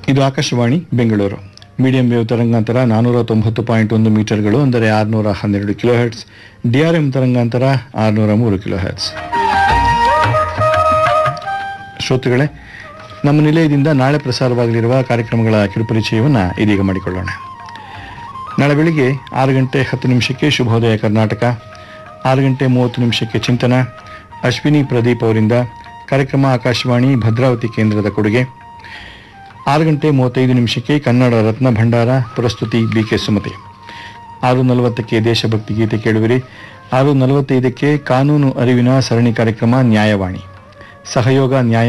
ಇದು Akashvani Bengaluru medium wave ತರಂಗಾಂತರ ನಾನೂರ ತೊಂಬತ್ತು ಪಾಯಿಂಟ್ ಒಂದು ಮೀಟರ್ಗಳು ಅಂದರೆ ಆರುನೂರ ಹನ್ನೆರಡು ಕಿಲೋ ಹೆರ್ಟ್ಸ್ ಡಿಆರ್ಎಂ ತರಂಗಾಂತರ ಆರುನೂರ ಮೂರು ಕಿಲೋ ಹೆರ್ಟ್ಸ್ ಶ್ರೋತೃಗಳೇ ನಮ್ಮ ನಿಲಯದಿಂದ ನಾಳೆ ಪ್ರಸಾರವಾಗಲಿರುವ ಕಾರ್ಯಕ್ರಮಗಳ ಕಿರುಪರಿಚಯವನ್ನು ಇದೀಗ ಮಾಡಿಕೊಳ್ಳೋಣ ನಾಳೆ ಬೆಳಿಗ್ಗೆ ಆರು ಗಂಟೆ ಹತ್ತು ನಿಮಿಷಕ್ಕೆ ಶುಭೋದಯ ಕರ್ನಾಟಕ ಆರು ಗಂಟೆ ಮೂವತ್ತು ನಿಮಿಷಕ್ಕೆ ಚಿಂತನ ಅಶ್ವಿನಿ ಪ್ರದೀಪ್ ಅವರಿಂದ ಕಾರ್ಯಕ್ರಮ ಆಕಾಶವಾಣಿ ಭದ್ರಾವತಿ ಕೇಂದ್ರದ ಕೊಡುಗೆ ಆರು ಗಂಟೆ ಮೂವತ್ತೈದು ನಿಮಿಷಕ್ಕೆ ಕನ್ನಡ ರತ್ನ ಭಂಡಾರ ಪ್ರಸ್ತುತಿ ಬಿ ಕೆ ಸುಮತಿ ಆರು ನಲವತ್ತಕ್ಕೆ ದೇಶಭಕ್ತಿ ಗೀತೆ ಕೇಳುವಿರಿ ಆರು ನಲವತ್ತೈದಕ್ಕೆ ಕಾನೂನು ಅರಿವಿನ ಸರಣಿ ಕಾರ್ಯಕ್ರಮ ನ್ಯಾಯವಾಣಿ ಸಹಯೋಗ ನ್ಯಾಯ